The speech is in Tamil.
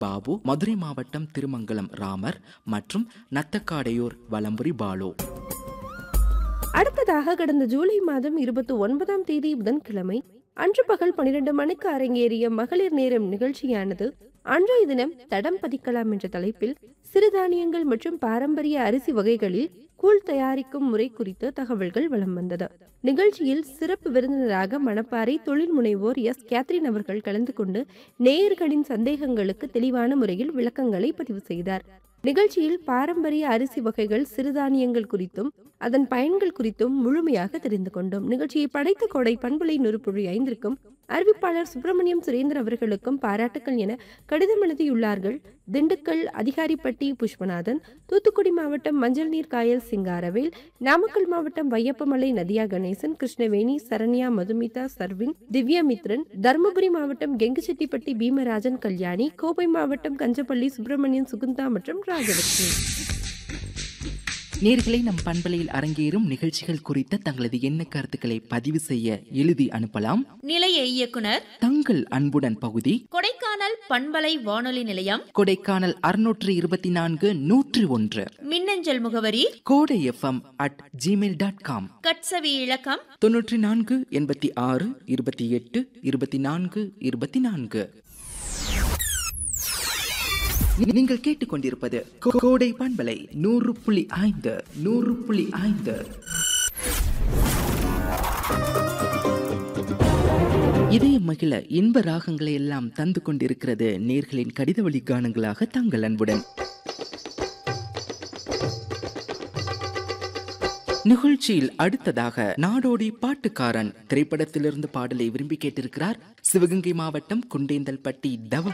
பாபு மதுரை மாவட்டம் திருமங்கலம் ராமர் மற்றும் நத்தக்காடையூர் வலம்புரி பாலு அடுத்ததாக கடந்த ஜூலை மாதம் இருபத்தி ஒன்பதாம் தேதி புதன்கிழமை அன்று பகல் பனிரெண்டு மணிக்கு அரங்கேறிய மகளிர் நேரம் நிகழ்ச்சியானது அன்றைய தினம் தடம் பதிக்கலாம் என்ற தலைப்பில் சிறுதானியங்கள் மற்றும் பாரம்பரிய அரிசி வகைகளில் கூழ் தயாரிக்கும் முறை குறித்து தகவல்கள் வலம் வந்தது நிகழ்ச்சியில் சிறப்பு விருந்தினராக மணப்பாறை தொழில் முனைவோர் எஸ் கேத்ரின் அவர்கள் கலந்து கொண்டு நேயர்களின் சந்தேகங்களுக்கு தெளிவான முறையில் விளக்கங்களை பதிவு செய்தார் நிகழ்ச்சியில் பாரம்பரிய அரிசி வகைகள் சிறுதானியங்கள் குறித்தும் அதன் பயன்கள் குறித்தும் முழுமையாக தெரிந்து கொண்டோம் நிகழ்ச்சியை படைத்த கொடை பண்புலை நுறுப்புழி ஐந்திற்கும் அறிவிப்பாளர் சுப்பிரமணியம் சுரேந்தர் அவர்களுக்கும் பாராட்டுக்கள் என கடிதம் எழுதியுள்ளார்கள் திண்டுக்கல் அதிகாரிப்பட்டி புஷ்பநாதன் தூத்துக்குடி மாவட்டம் மஞ்சள் நீர் காயல் சிங்காரவேல் நாமக்கல் மாவட்டம் வையப்பமலை நதியா கணேசன் கிருஷ்ணவேணி சரண்யா மதுமிதா சர்வின் திவ்யாமித்ரன் தருமபுரி மாவட்டம் கெங்குச்செட்டிப்பட்டி பீமராஜன் கல்யாணி கோவை மாவட்டம் கஞ்சப்பள்ளி சுப்பிரமணியன் சுகுந்தா மற்றும் ராஜலட்சுமி நேர்களை நம் பண்பலையில் அரங்கேறும் நிகழ்ச்சிகள் குறித்த தங்களது எண்ண கருத்துக்களை பதிவு செய்ய எழுதி அனுப்பலாம் நிலைய இயக்குனர் தங்கள் அன்புடன் பகுதி கொடைக்கானல் பண்பலை வானொலி நிலையம் கொடைக்கானல் அறுநூற்று இருபத்தி நான்கு நூற்றி ஒன்று மின்னஞ்சல் முகவரி கோடை FM at Gmail dot com கட்சவி இலக்கம் தொன்னூற்றி நான்கு எண்பத்தி ஆறு இருபத்தி எட்டு இருபத்தி நான்கு இருபத்தி நான்கு நீங்கள் கேட்டுக்கொண்டிருப்பது கோ- கோடை பண்பலை நூறு புள்ளி ஐந்து நூறு புள்ளி ஐந்து இதய மகிழ இன்ப ராகங்களை எல்லாம் தந்து கொண்டிருக்கிறது நேர்களின் கடித வழி கானங்களாக தங்கள் அன்புடன் நிகழ்ச்சியில் அடுத்ததாக நாடோடி பாட்டுக்காரன் திரைப்படத்திலிருந்து பாடலை விரும்பி கேட்டிருக்கிறார் சிவகங்கை மாவட்டம் குண்டேந்தல்பட்டி தவ